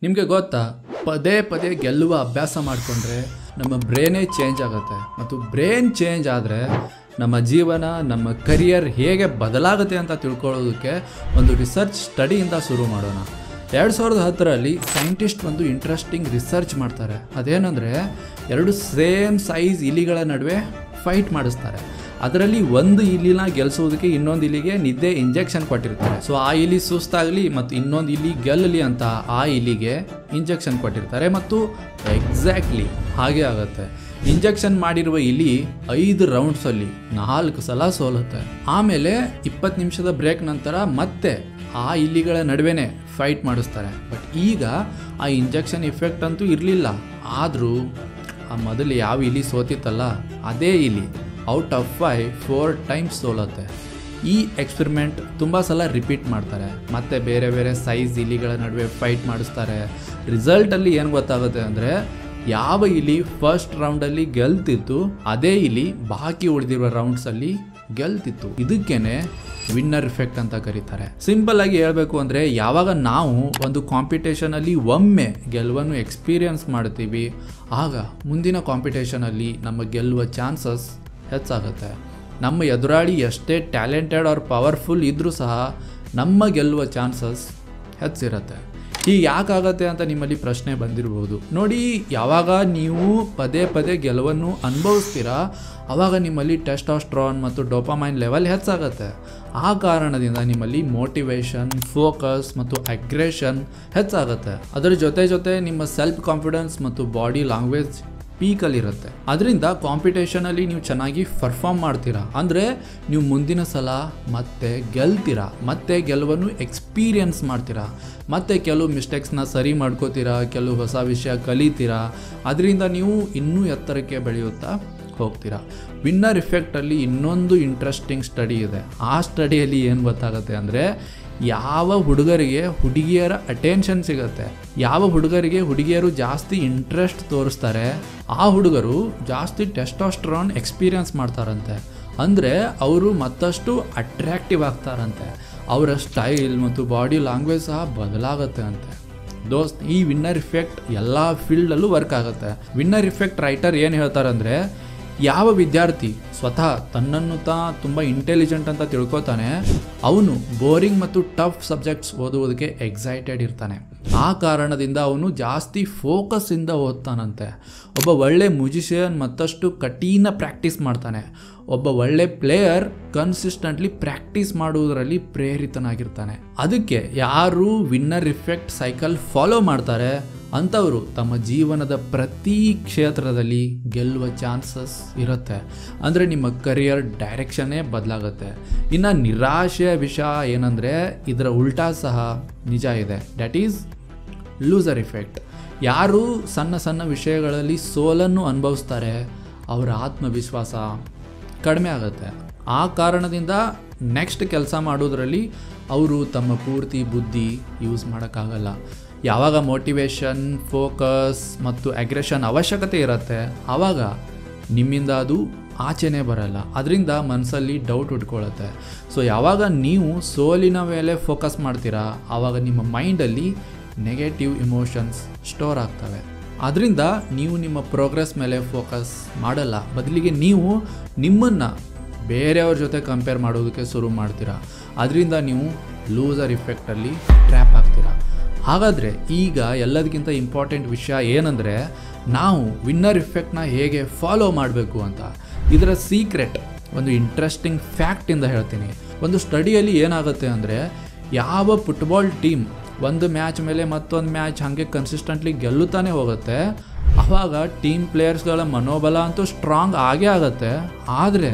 ನಿಮಗೆ ಗೊತ್ತಾ ಪದೇ ಪದೇ ಗೆಲ್ಲುವ ಅಭ್ಯಾಸ ಮಾಡಿಕೊಂಡ್ರೆ ನಮ್ಮ ಬ್ರೇನೇ ಚೇಂಜ್ ಆಗುತ್ತೆ ಮತ್ತು ಬ್ರೇನ್ ಚೇಂಜ್ ಆದರೆ ನಮ್ಮ ಜೀವನ ನಮ್ಮ ಕರಿಯರ್ ಹೇಗೆ ಬದಲಾಗುತ್ತೆ ಅಂತ ತಿಳ್ಕೊಳ್ಳೋದಕ್ಕೆ ಒಂದು ರಿಸರ್ಚ್ ಸ್ಟಡಿಯಿಂದ ಶುರು ಮಾಡೋಣ ಎರಡು ಸಾವಿರದ ಹತ್ತರಲ್ಲಿ ಸೈಂಟಿಸ್ಟ್ ಒಂದು ಇಂಟ್ರೆಸ್ಟಿಂಗ್ ರಿಸರ್ಚ್ ಮಾಡ್ತಾರೆ ಅದೇನೆಂದರೆ ಎರಡು ಸೇಮ್ ಸೈಜ್ ಇಲಿಗಳ ನಡುವೆ ಫೈಟ್ ಮಾಡಿಸ್ತಾರೆ ಅದರಲ್ಲಿ ಒಂದು ಇಲಿನ ಗೆಲ್ಲಿಸೋದಕ್ಕೆ ಇನ್ನೊಂದು ಇಲಿಗೆ ನಿದ್ದೆ ಇಂಜೆಕ್ಷನ್ ಕೊಟ್ಟಿರ್ತಾರೆ ಸೊ ಆ ಇಲಿ ಸುಸ್ತಾಗಲಿ ಮತ್ತು ಇನ್ನೊಂದು ಇಲಿ ಗೆಲ್ಲಲಿ ಅಂತ ಆ ಇಲಿಗೆ ಇಂಜೆಕ್ಷನ್ ಕೊಟ್ಟಿರ್ತಾರೆ ಮತ್ತು ಎಕ್ಸಾಕ್ಟ್ಲಿ ಹಾಗೆ ಆಗುತ್ತೆ ಇಂಜೆಕ್ಷನ್ ಮಾಡಿರುವ ಇಲಿ ಐದು ರೌಂಡ್ಸಲ್ಲಿ ನಾಲ್ಕು ಸಲ ಸೋಲುತ್ತೆ ಆಮೇಲೆ ಇಪ್ಪತ್ತು ನಿಮಿಷದ ಬ್ರೇಕ್ ನಂತರ ಮತ್ತೆ ಆ ಇಲಿಗಳ ನಡುವೆನೇ ಫೈಟ್ ಮಾಡಿಸ್ತಾರೆ ಬಟ್ ಈಗ ಆ ಇಂಜೆಕ್ಷನ್ ಇಫೆಕ್ಟ್ ಅಂತೂ ಇರಲಿಲ್ಲ ಆದರೂ ಆ ಮೊದಲು ಯಾವ ಇಲಿ ಸೋತಿತ್ತಲ್ಲ ಅದೇ ಇಲಿ out of five four times ಸೋಲುತ್ತೆ ಈ ಎಕ್ಸ್ಪೆರಿಮೆಂಟ್ ತುಂಬ ಸಲ ರಿಪೀಟ್ ಮಾಡ್ತಾರೆ ಮತ್ತೆ ಬೇರೆ ಬೇರೆ ಸೈಜ್ ಇಲಿಗಳ ನಡುವೆ ಫೈಟ್ ಮಾಡಿಸ್ತಾರೆ ರಿಸಲ್ಟಲ್ಲಿ ಏನು ಗೊತ್ತಾಗುತ್ತೆ ಅಂದರೆ ಯಾವ ಇಲಿ ಫಸ್ಟ್ ರೌಂಡಲ್ಲಿ ಗೆಲ್ತಿತ್ತು ಅದೇ ಇಲಿ ಬಾಕಿ ಉಳಿದಿರುವ ರೌಂಡ್ಸಲ್ಲಿ ಗೆಲ್ತಿತ್ತು ಇದಕ್ಕೇನೆ ವಿನ್ನರ್ ಇಫೆಕ್ಟ್ ಅಂತ ಕರೀತಾರೆ ಸಿಂಪಲ್ ಆಗಿ ಹೇಳಬೇಕು ಅಂದರೆ ಯಾವಾಗ ನಾವು ಒಂದು ಕಾಂಪಿಟೇಷನಲ್ಲಿ ಒಮ್ಮೆ ಗೆಲುವನ್ನು ಎಕ್ಸ್ಪೀರಿಯನ್ಸ್ ಮಾಡ್ತೀವಿ ಆಗ ಮುಂದಿನ ಕಾಂಪಿಟೇಷನಲ್ಲಿ ನಮ್ಮ ಗೆಲ್ಲುವ ಚಾನ್ಸಸ್ ಹೆಚ್ಚಾಗುತ್ತೆ ನಮ್ಮ ಎದುರಾಳಿ ಎಷ್ಟೇ ಟ್ಯಾಲೆಂಟೆಡ್ ಆರ್ ಪವರ್ಫುಲ್ ಇದ್ದರೂ ಸಹ ನಮ್ಮ ಗೆಲ್ಲುವ ಚಾನ್ಸಸ್ ಹೆಚ್ಚಿರುತ್ತೆ ಹೀಗೆ ಯಾಕಾಗತ್ತೆ ಅಂತ ನಿಮ್ಮಲ್ಲಿ ಪ್ರಶ್ನೆ ಬಂದಿರ್ಬೋದು ನೋಡಿ ಯಾವಾಗ ನೀವು ಪದೇ ಪದೇ ಗೆಲುವನ್ನು ಅನುಭವಿಸ್ತೀರಾ ಆವಾಗ ನಿಮ್ಮಲ್ಲಿ ಟೆಸ್ಟಾಸ್ಟ್ರಾನ್ ಮತ್ತು ಡೋಪಾಮೈನ್ ಲೆವೆಲ್ ಹೆಚ್ಚಾಗತ್ತೆ ಆ ಕಾರಣದಿಂದ ನಿಮ್ಮಲ್ಲಿ ಮೋಟಿವೇಶನ್ ಫೋಕಸ್ ಮತ್ತು ಅಗ್ರೆಷನ್ ಹೆಚ್ಚಾಗುತ್ತೆ ಅದರ ಜೊತೆ ಜೊತೆ ನಿಮ್ಮ ಸೆಲ್ಫ್ ಕಾನ್ಫಿಡೆನ್ಸ್ ಮತ್ತು ಬಾಡಿ ಲ್ಯಾಂಗ್ವೇಜ್ ಪೀಕಲ್ಲಿರುತ್ತೆ ಅದರಿಂದ ಕಾಂಪಿಟೇಷನಲ್ಲಿ ನೀವು ಚೆನ್ನಾಗಿ ಪರ್ಫಾರ್ಮ್ ಮಾಡ್ತೀರಾ ಅಂದರೆ ನೀವು ಮುಂದಿನ ಸಲ ಮತ್ತೆ ಗೆಲ್ತೀರಾ ಮತ್ತೆ ಗೆಲುವನ್ನು ಎಕ್ಸ್ಪೀರಿಯನ್ಸ್ ಮಾಡ್ತೀರಾ ಮತ್ತೆ ಕೆಲವು ಮಿಸ್ಟೇಕ್ಸ್ನ ಸರಿ ಮಾಡ್ಕೋತೀರಾ ಕೆಲವು ಹೊಸ ವಿಷಯ ಕಲಿತೀರಾ ಅದರಿಂದ ನೀವು ಇನ್ನೂ ಎತ್ತರಕ್ಕೆ ಬೆಳೆಯುತ್ತಾ ಹೋಗ್ತೀರಾ ವಿನ್ನರ್ ಇಫೆಕ್ಟಲ್ಲಿ ಇನ್ನೊಂದು ಇಂಟ್ರೆಸ್ಟಿಂಗ್ ಸ್ಟಡಿ ಇದೆ ಆ ಸ್ಟಡಿಯಲ್ಲಿ ಏನು ಗೊತ್ತಾಗುತ್ತೆ ಅಂದರೆ ಯಾವ ಹುಡುಗರಿಗೆ ಹುಡುಗಿಯರ ಅಟೆನ್ಷನ್ ಸಿಗುತ್ತೆ ಯಾವ ಹುಡುಗರಿಗೆ ಹುಡುಗಿಯರು ಜಾಸ್ತಿ ಇಂಟ್ರೆಸ್ಟ್ ತೋರಿಸ್ತಾರೆ ಆ ಹುಡುಗರು ಜಾಸ್ತಿ ಟೆಸ್ಟಾಸ್ಟ್ರಾನ್ ಎಕ್ಸ್ಪೀರಿಯನ್ಸ್ ಮಾಡ್ತಾರಂತೆ ಅಂದರೆ ಅವರು ಮತ್ತಷ್ಟು ಅಟ್ರ್ಯಾಕ್ಟಿವ್ ಆಗ್ತಾರಂತೆ ಅವರ ಸ್ಟೈಲ್ ಮತ್ತು ಬಾಡಿ ಲ್ಯಾಂಗ್ವೇಜ್ ಸಹ ಬದಲಾಗುತ್ತೆ ಅಂತೆ ದೋಸ್ತ್ ಈ ವಿನ್ನರ್ ಇಫೆಕ್ಟ್ ಎಲ್ಲ ಫೀಲ್ಡಲ್ಲೂ ವರ್ಕ್ ಆಗುತ್ತೆ ವಿನ್ನರ್ ಇಫೆಕ್ಟ್ ರೈಟರ್ ಏನು ಹೇಳ್ತಾರಂದರೆ ಯಾವ ವಿದ್ಯಾರ್ಥಿ ಸ್ವತಃ ತನ್ನನ್ನು ತಾ ತುಂಬ ಇಂಟೆಲಿಜೆಂಟ್ ಅಂತ ತಿಳ್ಕೊತಾನೆ ಅವನು ಬೋರಿಂಗ್ ಮತ್ತು ಟಫ್ ಸಬ್ಜೆಕ್ಟ್ಸ್ ಓದುವುದಕ್ಕೆ ಎಕ್ಸೈಟೆಡ್ ಇರ್ತಾನೆ ಆ ಕಾರಣದಿಂದ ಅವನು ಜಾಸ್ತಿ ಫೋಕಸ್ಸಿಂದ ಓದ್ತಾನಂತೆ ಒಬ್ಬ ಒಳ್ಳೆ ಮ್ಯೂಸಿಷಿಯನ್ ಮತ್ತಷ್ಟು ಕಠಿಣ ಪ್ರಾಕ್ಟೀಸ್ ಮಾಡ್ತಾನೆ ಒಬ್ಬ ಒಳ್ಳೆ ಪ್ಲೇಯರ್ ಕನ್ಸಿಸ್ಟೆಂಟ್ಲಿ ಪ್ರಾಕ್ಟೀಸ್ ಮಾಡುವುದರಲ್ಲಿ ಪ್ರೇರಿತನಾಗಿರ್ತಾನೆ ಅದಕ್ಕೆ ಯಾರು ವಿನ್ನರ್ ಇಫೆಕ್ಟ್ ಸೈಕಲ್ ಫಾಲೋ ಮಾಡ್ತಾರೆ ಅಂಥವರು ತಮ್ಮ ಜೀವನದ ಪ್ರತಿ ಕ್ಷೇತ್ರದಲ್ಲಿ ಗೆಲ್ಲುವ ಚಾನ್ಸಸ್ ಇರುತ್ತೆ ಅಂದರೆ ನಿಮ್ಮ ಕರಿಯರ್ ಡೈರೆಕ್ಷನ್ನೇ ಬದಲಾಗುತ್ತೆ ಇನ್ನು ನಿರಾಶೆಯ ವಿಷಯ ಏನಂದರೆ ಇದರ ಉಲ್ಟಾ ಸಹ ನಿಜ ಇದೆ ದ್ಯಾಟ್ ಈಸ್ ಲೂಸರ್ ಇಫೆಕ್ಟ್ ಯಾರು ಸಣ್ಣ ಸಣ್ಣ ವಿಷಯಗಳಲ್ಲಿ ಸೋಲನ್ನು ಅನುಭವಿಸ್ತಾರೆ ಅವರ ಆತ್ಮವಿಶ್ವಾಸ ಕಡಿಮೆ ಆಗುತ್ತೆ ಆ ಕಾರಣದಿಂದ ನೆಕ್ಸ್ಟ್ ಕೆಲಸ ಮಾಡೋದ್ರಲ್ಲಿ ಅವರು ತಮ್ಮ ಪೂರ್ತಿ ಬುದ್ಧಿ ಯೂಸ್ ಮಾಡೋಕ್ಕಾಗಲ್ಲ ಯಾವಾಗ ಮೋಟಿವೇಶನ್ ಫೋಕಸ್ ಮತ್ತು ಅಗ್ರೆಷನ್ ಅವಶ್ಯಕತೆ ಇರುತ್ತೆ ಆವಾಗ ನಿಮ್ಮಿಂದ ಅದು ಆಚೆನೇ ಬರಲ್ಲ ಅದರಿಂದ ಮನಸ್ಸಲ್ಲಿ ಡೌಟ್ ಉಟ್ಕೊಳ್ಳುತ್ತೆ ಸೊ ಯಾವಾಗ ನೀವು ಸೋಲಿನ ಮೇಲೆ ಫೋಕಸ್ ಮಾಡ್ತೀರಾ ಆವಾಗ ನಿಮ್ಮ ಮೈಂಡಲ್ಲಿ ನೆಗೆಟಿವ್ ಇಮೋಷನ್ಸ್ ಸ್ಟೋರ್ ಆಗ್ತವೆ ಅದರಿಂದ ನೀವು ನಿಮ್ಮ ಪ್ರೋಗ್ರೆಸ್ ಮೇಲೆ ಫೋಕಸ್ ಮಾಡಲ್ಲ ಬದಲಿಗೆ ನೀವು ನಿಮ್ಮನ್ನು ಬೇರೆಯವ್ರ ಜೊತೆ ಕಂಪೇರ್ ಮಾಡೋದಕ್ಕೆ ಶುರು ಮಾಡ್ತೀರಾ ಅದರಿಂದ ನೀವು ಲೂಸರ್ ಇಫೆಕ್ಟಲ್ಲಿ ಟ್ರ್ಯಾಪ್ ಆಗ್ತೀರಾ ಹಾಗಾದರೆ ಈಗ ಎಲ್ಲದಕ್ಕಿಂತ ಇಂಪಾರ್ಟೆಂಟ್ ವಿಷಯ ಏನಂದರೆ ನಾವು ವಿನ್ನರ್ ಇಫೆಕ್ಟ್ನ ಹೇಗೆ ಫಾಲೋ ಮಾಡಬೇಕು ಅಂತ ಇದರ ಸೀಕ್ರೆಟ್ ಒಂದು ಇಂಟ್ರೆಸ್ಟಿಂಗ್ ಫ್ಯಾಕ್ಟಿಂದ ಹೇಳ್ತೀನಿ ಒಂದು ಸ್ಟಡಿಯಲ್ಲಿ ಏನಾಗುತ್ತೆ ಅಂದರೆ ಯಾವ ಫುಟ್ಬಾಲ್ ಟೀಮ್ ಒಂದು ಮ್ಯಾಚ್ ಮೇಲೆ ಮತ್ತೊಂದು ಮ್ಯಾಚ್ ಹಾಗೆ ಕನ್ಸಿಸ್ಟೆಂಟ್ಲಿ ಗೆಲ್ಲುತ್ತಾನೆ ಹೋಗುತ್ತೆ ಆವಾಗ ಟೀಮ್ ಪ್ಲೇಯರ್ಸ್ಗಳ ಮನೋಬಲ ಅಂತೂ ಸ್ಟ್ರಾಂಗ್ ಆಗೇ ಆಗುತ್ತೆ ಆದರೆ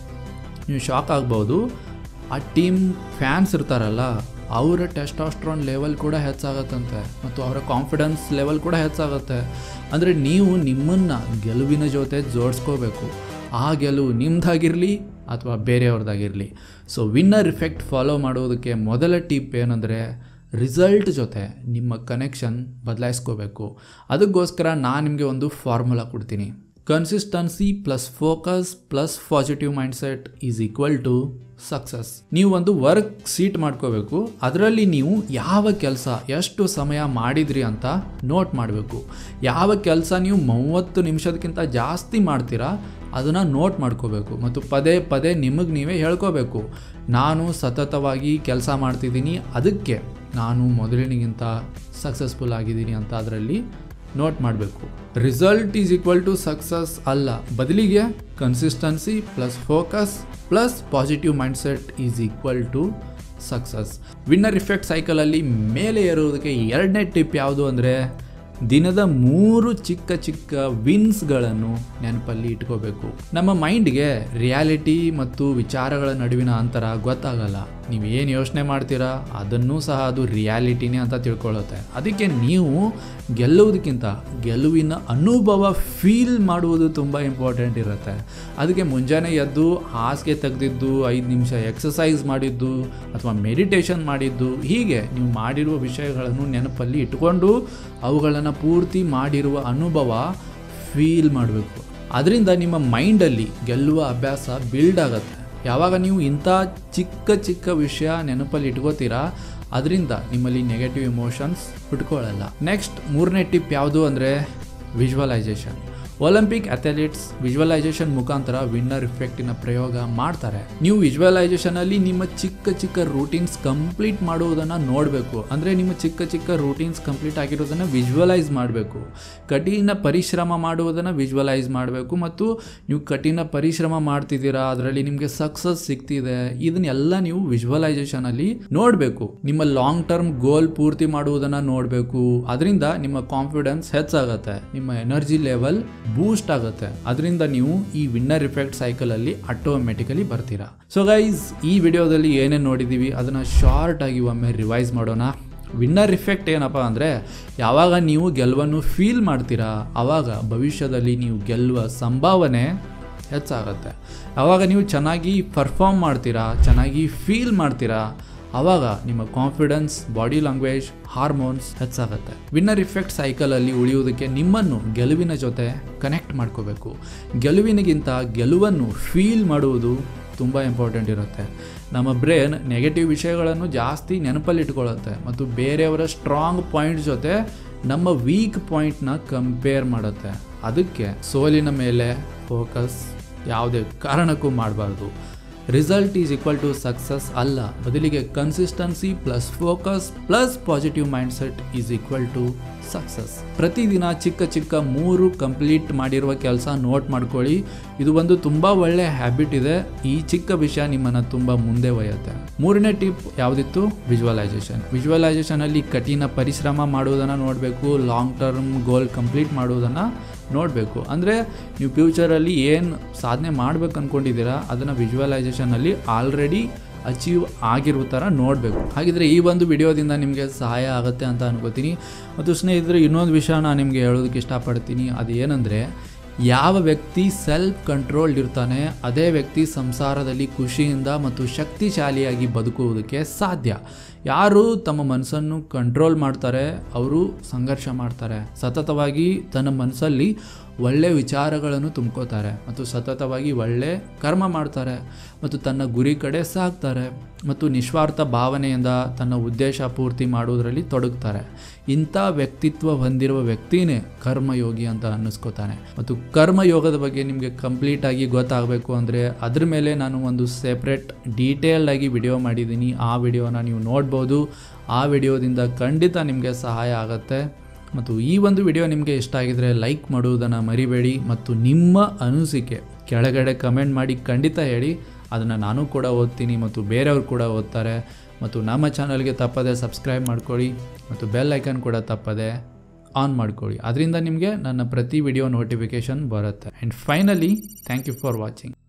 ನೀವು ಶಾಕ್ ಆಗ್ಬೋದು ಆ ಟೀಮ್ ಫ್ಯಾನ್ಸ್ ಇರ್ತಾರಲ್ಲ ಅವರ ಟೆಸ್ಟಾಸ್ಟ್ರಾನ್ ಲೆವೆಲ್ ಕೂಡ ಹೆಚ್ಚಾಗತ್ತಂತೆ ಮತ್ತು ಅವರ ಕಾನ್ಫಿಡೆನ್ಸ್ ಲೆವೆಲ್ ಕೂಡ ಹೆಚ್ಚಾಗುತ್ತೆ ಅಂದರೆ ನೀವು ನಿಮ್ಮನ್ನು ಗೆಲುವಿನ ಜೊತೆ ಜೋಡಿಸ್ಕೋಬೇಕು ಆ ಗೆಲುವು ನಿಮ್ಮದಾಗಿರಲಿ ಅಥವಾ ಬೇರೆಯವ್ರದ್ದಾಗಿರಲಿ ಸೊ ವಿನ್ನರ್ ಇಫೆಕ್ಟ್ ಫಾಲೋ ಮಾಡೋದಕ್ಕೆ ಮೊದಲ ಟಿಪ್ ಏನಂದರೆ ರಿಸಲ್ಟ್ ಜೊತೆ ನಿಮ್ಮ ಕನೆಕ್ಷನ್ ಬದಲಾಯಿಸ್ಕೋಬೇಕು ಅದಕ್ಕೋಸ್ಕರ ನಾನು ನಿಮಗೆ ಒಂದು ಫಾರ್ಮುಲಾ ಕೊಡ್ತೀನಿ consistency plus focus plus positive mindset is equal to success ನೀವು ಒಂದು ವರ್ಕ್ ಸೀಟ್ ಮಾಡ್ಕೋಬೇಕು ಅದರಲ್ಲಿ ನೀವು ಯಾವ ಕೆಲಸ ಎಷ್ಟು ಸಮಯ ಮಾಡಿದ್ರಿ ಅಂತ ನೋಟ್ ಮಾಡಬೇಕು ಯಾವ ಕೆಲಸ ನೀವು ಮೂವತ್ತು ನಿಮಿಷದಕ್ಕಿಂತ ಜಾಸ್ತಿ ಮಾಡ್ತೀರಾ ಅದನ್ನು ನೋಟ್ ಮಾಡ್ಕೋಬೇಕು ಮತ್ತು ಪದೇ ಪದೇ ನಿಮಗೆ ನೀವೇ ಹೇಳ್ಕೋಬೇಕು ನಾನು ಸತತವಾಗಿ ಕೆಲಸ ಮಾಡ್ತಿದ್ದೀನಿ ಅದಕ್ಕೆ ನಾನು ಮೊದಲಿನಿಗಿಂತ ಸಕ್ಸಸ್ಫುಲ್ ಆಗಿದ್ದೀನಿ ಅಂತ ಅದರಲ್ಲಿ ನೋಟ್ ಮಾಡಬೇಕು result is equal to success ಅಲ್ಲ ಬದಲಿಗೆ consistency plus focus plus positive mindset is equal to success winner effect ಸೈಕಲಲ್ಲಿ ಮೇಲೆ ಏರುವುದಕ್ಕೆ ಎರಡನೇ ಟಿಪ್ ಯಾವುದು ಅಂದರೆ ದಿನದ ಮೂರು ಚಿಕ್ಕ ಚಿಕ್ಕ ವಿನ್ಸ್ಗಳನ್ನು ನೆನಪಲ್ಲಿ ಇಟ್ಕೋಬೇಕು ನಮ್ಮ ಮೈಂಡ್ಗೆ ರಿಯಾಲಿಟಿ ಮತ್ತು ವಿಚಾರಗಳ ನಡುವಿನ ಅಂತರ ಗೊತ್ತಾಗಲ್ಲ ನೀವು ಏನು ಯೋಚನೆ ಮಾಡ್ತೀರಾ ಅದನ್ನೂ ಸಹ ಅದು ರಿಯಾಲಿಟಿನೇ ಅಂತ ತಿಳ್ಕೊಳ್ಳುತ್ತೆ ಅದಕ್ಕೆ ನೀವು ಗೆಲ್ಲುವುದಕ್ಕಿಂತ ಗೆಲುವಿನ ಅನುಭವ ಫೀಲ್ ಮಾಡುವುದು ತುಂಬ ಇಂಪಾರ್ಟೆಂಟ್ ಇರುತ್ತೆ ಅದಕ್ಕೆ ಮುಂಜಾನೆ ಎದ್ದು ಹಾಸಿಗೆ ತೆಗೆದಿದ್ದು ಐದು ನಿಮಿಷ ಎಕ್ಸಸೈಸ್ ಮಾಡಿದ್ದು ಅಥವಾ ಮೆಡಿಟೇಷನ್ ಮಾಡಿದ್ದು ಹೀಗೆ ನೀವು ಮಾಡಿರುವ ವಿಷಯಗಳನ್ನು ನೆನಪಲ್ಲಿ ಇಟ್ಕೊಂಡು ಅವುಗಳನ್ನು ಪೂರ್ತಿ ಮಾಡಿರುವ ಅನುಭವ ಫೀಲ್ ಮಾಡಬೇಕು ಅದರಿಂದ ನಿಮ್ಮ ಮೈಂಡಲ್ಲಿ ಗೆಲ್ಲುವ ಅಭ್ಯಾಸ ಬಿಲ್ಡ್ ಆಗುತ್ತೆ ಯಾವಾಗ ನೀವು ಇಂಥ ಚಿಕ್ಕ ಚಿಕ್ಕ ವಿಷಯ ನೆನಪಲ್ಲಿ ಇಟ್ಕೋತೀರಾ ಅದರಿಂದ ನಿಮ್ಮಲ್ಲಿ ನೆಗೆಟಿವ್ ಇಮೋಷನ್ಸ್ ಬಿಟ್ಕೊಳ್ಳಲ್ಲ ನೆಕ್ಸ್ಟ್ ಮೂರನೇ ಟಿಪ್ ಯಾವುದು ಅಂದರೆ ವಿಜುವಲೈಸೇಷನ್ ಒಲಿಂಪಿಕ್ ಅಥ್ಲೆಟ್ಸ್ ವಿಜುವಲೈಸೇಷನ್ ಮುಖಾಂತರ ವಿನ್ನರ್ ಇಫೆಕ್ಟಿನ ಪ್ರಯೋಗ ಮಾಡ್ತಾರೆ ನೀವು ವಿಜುವಲೈಸೇಷನ್ ಅಲ್ಲಿ ನಿಮ್ಮ ಚಿಕ್ಕ ಚಿಕ್ಕ ರೂಟೀನ್ಸ್ ಕಂಪ್ಲೀಟ್ ಮಾಡುವುದನ್ನು ನೋಡಬೇಕು ಅಂದರೆ ನಿಮ್ಮ ಚಿಕ್ಕ ಚಿಕ್ಕ ರೂಟೀನ್ಸ್ ಕಂಪ್ಲೀಟ್ ಆಗಿರೋದನ್ನು ವಿಜುವಲೈಸ್ ಮಾಡಬೇಕು ಕಠಿಣ ಪರಿಶ್ರಮ ಮಾಡುವುದನ್ನು ವಿಜುವಲೈಸ್ ಮಾಡಬೇಕು ಮತ್ತು ನೀವು ಕಠಿಣ ಪರಿಶ್ರಮ ಮಾಡ್ತಿದ್ದೀರಾ ಅದರಲ್ಲಿ ನಿಮಗೆ ಸಕ್ಸಸ್ ಸಿಗ್ತಿದೆ ಇದನ್ನೆಲ್ಲ ನೀವು ವಿಜುವಲೈಸೇಷನ್ ಅಲ್ಲಿ ನೋಡಬೇಕು ನಿಮ್ಮ ಲಾಂಗ್ ಟರ್ಮ್ ಗೋಲ್ ಪೂರ್ತಿ ಮಾಡುವುದನ್ನು ನೋಡಬೇಕು ಅದರಿಂದ ನಿಮ್ಮ ಕಾನ್ಫಿಡೆನ್ಸ್ ಹೆಚ್ಚಾಗತ್ತೆ ನಿಮ್ಮ ಎನರ್ಜಿ ಲೆವೆಲ್ ಬೂಸ್ಟ್ ಆಗುತ್ತೆ ಅದರಿಂದ ನೀವು ಈ ವಿನ್ನರ್ ಇಫೆಕ್ಟ್ ಸೈಕಲ್ ಅಲ್ಲಿ ಆಟೋಮೆಟಿಕಲಿ ಬರ್ತೀರಾ ಸೊ ಗೈಸ್ ಈ ವಿಡಿಯೋದಲ್ಲಿ ಏನೇನು ನೋಡಿದ್ದೀವಿ ಅದನ್ನ ಶಾರ್ಟ್ ಆಗಿ ಒಮ್ಮೆ ರಿವೈಸ್ ಮಾಡೋಣ ವಿನ್ನರ್ ಇಫೆಕ್ಟ್ ಏನಪ್ಪ ಅಂದರೆ ಯಾವಾಗ ನೀವು ಗೆಲುವನ್ನು ಫೀಲ್ ಮಾಡ್ತೀರಾ ಆವಾಗ ಭವಿಷ್ಯದಲ್ಲಿ ನೀವು ಗೆಲ್ಲುವ ಸಂಭಾವನೆ ಹೆಚ್ಚಾಗತ್ತೆ ಆವಾಗ ನೀವು ಚೆನ್ನಾಗಿ ಪರ್ಫಾರ್ಮ್ ಮಾಡ್ತೀರಾ ಚೆನ್ನಾಗಿ ಫೀಲ್ ಮಾಡ್ತೀರಾ ಆವಾಗ ನಿಮ್ಮ ಕಾನ್ಫಿಡೆನ್ಸ್ ಬಾಡಿ ಲ್ಯಾಂಗ್ವೇಜ್ ಹಾರ್ಮೋನ್ಸ್ ಹೆಚ್ಚಾಗುತ್ತೆ ವಿನ್ನರ್ ಇಫೆಕ್ಟ್ ಸೈಕಲಲ್ಲಿ ಉಳಿಯುವುದಕ್ಕೆ ನಿಮ್ಮನ್ನು ಗೆಲುವಿನ ಜೊತೆ ಕನೆಕ್ಟ್ ಮಾಡ್ಕೋಬೇಕು ಗೆಲುವಿನಗಿಂತ ಗೆಲುವನ್ನು ಫೀಲ್ ಮಾಡುವುದು ತುಂಬ ಇಂಪಾರ್ಟೆಂಟ್ ಇರುತ್ತೆ ನಮ್ಮ ಬ್ರೇನ್ ನೆಗೆಟಿವ್ ವಿಷಯಗಳನ್ನು ಜಾಸ್ತಿ ನೆನಪಲ್ಲಿಟ್ಕೊಳ್ಳುತ್ತೆ ಮತ್ತು ಬೇರೆಯವರ ಸ್ಟ್ರಾಂಗ್ ಪಾಯಿಂಟ್ ಜೊತೆ ನಮ್ಮ ವೀಕ್ ಪಾಯಿಂಟ್ನ ಕಂಪೇರ್ ಮಾಡುತ್ತೆ ಅದಕ್ಕೆ ಸೋಲಿನ ಮೇಲೆ ಫೋಕಸ್ ಯಾವುದೇ ಕಾರಣಕ್ಕೂ ಮಾಡಬಾರ್ದು result is equal to success ಅಲ್ಲ ಬದಲಿಗೆ consistency plus focus plus positive mindset is equal to success ಪ್ರತಿದಿನ ಚಿಕ್ಕ ಚಿಕ್ಕ ಮೂರು ಕಂಪ್ಲೀಟ್ ಮಾಡಿರುವ ಕೆಲಸ ನೋಟ್ ಮಾಡ್ಕೊಳ್ಳಿ ಇದು ಒಂದು ತುಂಬ ಒಳ್ಳೆ ಹ್ಯಾಬಿಟ್ ಇದೆ ಈ ಚಿಕ್ಕ ವಿಷಯ ನಿಮ್ಮನ್ನು ತುಂಬ ಮುಂದೆ ಒಯ್ಯುತ್ತೆ ಮೂರನೇ ಟಿಪ್ ಯಾವುದಿತ್ತು ವಿಜುವಲೈಸೇಷನ್ ವಿಜುವಲೈಸೇಷನ್ ಅಲ್ಲಿ ಕಠಿಣ ಪರಿಶ್ರಮ ಮಾಡುವುದನ್ನು ನೋಡಬೇಕು ಲಾಂಗ್ ಟರ್ಮ್ ಗೋಲ್ ಕಂಪ್ಲೀಟ್ ಮಾಡುವುದನ್ನು ನೋಡಬೇಕು ಅಂದರೆ ನೀವು ಫ್ಯೂಚರಲ್ಲಿ ಏನು ಸಾಧನೆ ಮಾಡ್ಬೇಕು ಅಂದ್ಕೊಂಡಿದ್ದೀರಾ ಅದನ್ನು ವಿಜುವಲೈಸೇಷನಲ್ಲಿ ಆಲ್ರೆಡಿ ಅಚೀವ್ ಆಗಿರೋ ಥರ ನೋಡಬೇಕು ಹಾಗಿದ್ರೆ ಈ ಒಂದು ವಿಡಿಯೋದಿಂದ ನಿಮಗೆ ಸಹಾಯ ಆಗುತ್ತೆ ಅಂತ ಅನ್ಕೋತೀನಿ ಮತ್ತು ಸ್ನೇಹಿತರೆ ಇನ್ನೊಂದು ವಿಷಯ ನಾನು ನಿಮಗೆ ಹೇಳೋದಕ್ಕೆ ಇಷ್ಟಪಡ್ತೀನಿ ಅದು ಏನಂದರೆ ಯಾವ ವ್ಯಕ್ತಿ ಸೆಲ್ಫ್ ಕಂಟ್ರೋಲ್ಡ್ ಇರ್ತಾನೆ ಅದೇ ವ್ಯಕ್ತಿ ಸಂಸಾರದಲ್ಲಿ ಖುಷಿಯಿಂದ ಮತ್ತು ಶಕ್ತಿಶಾಲಿಯಾಗಿ ಬದುಕುವುದಕ್ಕೆ ಸಾಧ್ಯ ಯಾರು ತಮ್ಮ ಮನಸ್ಸನ್ನು ಕಂಟ್ರೋಲ್ ಮಾಡ್ತಾರೆ ಅವರು ಸಂಘರ್ಷ ಮಾಡ್ತಾರೆ ಸತತವಾಗಿ ತನ್ನ ಮನಸ್ಸಲ್ಲಿ ಒಳ್ಳೆ ವಿಚಾರಗಳನ್ನು ತುಂಬ್ಕೋತಾರೆ ಮತ್ತು ಸತತವಾಗಿ ಒಳ್ಳೆ ಕರ್ಮ ಮಾಡ್ತಾರೆ ಮತ್ತು ತನ್ನ ಗುರಿ ಕಡೆ ಸಾಗ್ತಾರೆ ಮತ್ತು ನಿಸ್ವಾರ್ಥ ಭಾವನೆಯಿಂದ ತನ್ನ ಉದ್ದೇಶ ಪೂರ್ತಿ ಮಾಡುವುದರಲ್ಲಿ ತೊಡಗ್ತಾರೆ ಇಂಥ ವ್ಯಕ್ತಿತ್ವ ಹೊಂದಿರುವ ವ್ಯಕ್ತಿನೇ ಕರ್ಮಯೋಗಿ ಅಂತ ಅನ್ನಿಸ್ಕೋತಾನೆ ಮತ್ತು ಕರ್ಮಯೋಗದ ಬಗ್ಗೆ ನಿಮಗೆ ಕಂಪ್ಲೀಟಾಗಿ ಗೊತ್ತಾಗಬೇಕು ಅಂದರೆ ಅದ್ರ ಮೇಲೆ ನಾನು ಒಂದು ಸೆಪ್ರೇಟ್ ಡೀಟೇಲ್ಡ್ ಆಗಿ ವಿಡಿಯೋ ಮಾಡಿದ್ದೀನಿ ಆ ವಿಡಿಯೋನ ನೀವು ನೋಡ್ಬೋದು ಆ ವಿಡಿಯೋದಿಂದ ಖಂಡಿತ ನಿಮಗೆ ಸಹಾಯ ಆಗುತ್ತೆ ಮತ್ತು ಈ ಒಂದು ವಿಡಿಯೋ ನಿಮಗೆ ಇಷ್ಟ ಆಗಿದರೆ ಲೈಕ್ ಮಾಡುವುದನ್ನು ಮರಿಬೇಡಿ ಮತ್ತು ನಿಮ್ಮ ಅನಿಸಿಕೆ ಕೆಳಗಡೆ ಕಮೆಂಟ್ ಮಾಡಿ ಖಂಡಿತ ಹೇಳಿ ಅದನ್ನು ನಾನು ಕೂಡ ಓದ್ತೀನಿ ಮತ್ತು ಬೇರೆಯವರು ಕೂಡ ಓದ್ತಾರೆ ಮತ್ತು ನಮ್ಮ ಚಾನಲ್ಗೆ ತಪ್ಪದೆ ಸಬ್ಸ್ಕ್ರೈಬ್ ಮಾಡ್ಕೊಳ್ಳಿ ಮತ್ತು ಬೆಲ್ ಐಕನ್ ಕೂಡ ತಪ್ಪದೆ ಆನ್ ಮಾಡ್ಕೊಳ್ಳಿ ಅದರಿಂದ ನಿಮಗೆ ನನ್ನ ಪ್ರತಿ ವಿಡಿಯೋ ನೋಟಿಫಿಕೇಷನ್ ಬರುತ್ತೆ and finally thank you for watching